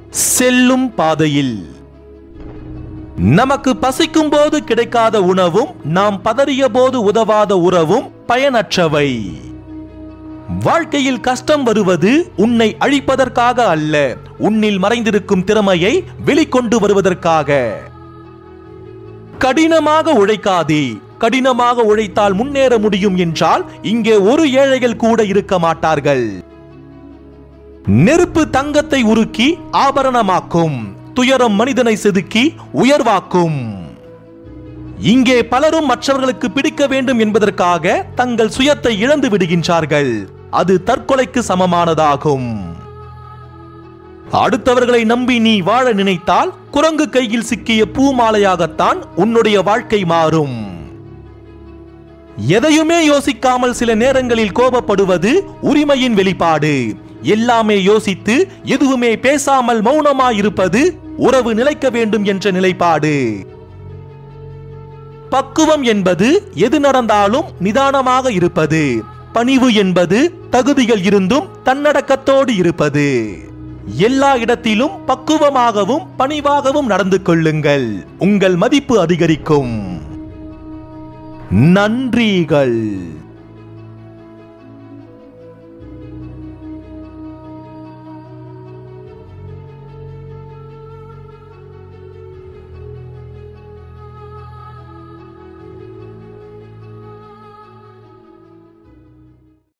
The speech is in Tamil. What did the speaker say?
செல்லும் பாதையில் நமக்கு பசிக்கும் போது கிடைக்காத உணவும் நாம் பதறிய போது உதவாத உறவும் பயனற்றவை வாழ்க்கையில் கஷ்டம் வருவது உன்னை அழிப்பதற்காக அல்ல உன்னில் மறைந்திருக்கும் திறமையை வெளிக்கொண்டு வருவதற்காக கடினமாக உழைக்காதே கடினமாக உழைத்தால் முன்னேற முடியும் என்றால் இங்கே ஒரு ஏழைகள் கூட இருக்க மாட்டார்கள் நெருப்பு தங்கத்தை உருக்கி ஆபரணமாக்கும் துயரம் மனிதனை செதுக்கி உயர்வாக்கும் இங்கே பலரும் மற்றவர்களுக்கு பிடிக்க வேண்டும் என்பதற்காக தங்கள் சுயத்தை இழந்து விடுகின்றார்கள் அது தற்கொலைக்கு சமமானதாகும் அடுத்தவர்களை நம்பி நீ வாழ நினைத்தால் குரங்கு கையில் சிக்கிய பூமாலையாகத்தான் உன்னுடைய வாழ்க்கை மாறும் எதையுமே யோசிக்காமல் சில நேரங்களில் கோபப்படுவது உரிமையின் வெளிப்பாடு எல்லாமே யோசித்து எதுவுமே பேசாமல் மௌனமாயிருப்பது உறவு நிலைக்க வேண்டும் என்ற நிலைப்பாடு பக்குவம் என்பது எது நடந்தாலும் நிதானமாக இருப்பது பணிவு என்பது தகுதிகள் இருந்தும் தன்னடக்கத்தோடு இருப்பது எல்லா இடத்திலும் பக்குவமாகவும் பணிவாகவும் நடந்து கொள்ளுங்கள் உங்கள் மதிப்பு அதிகரிக்கும் நன்றிகள்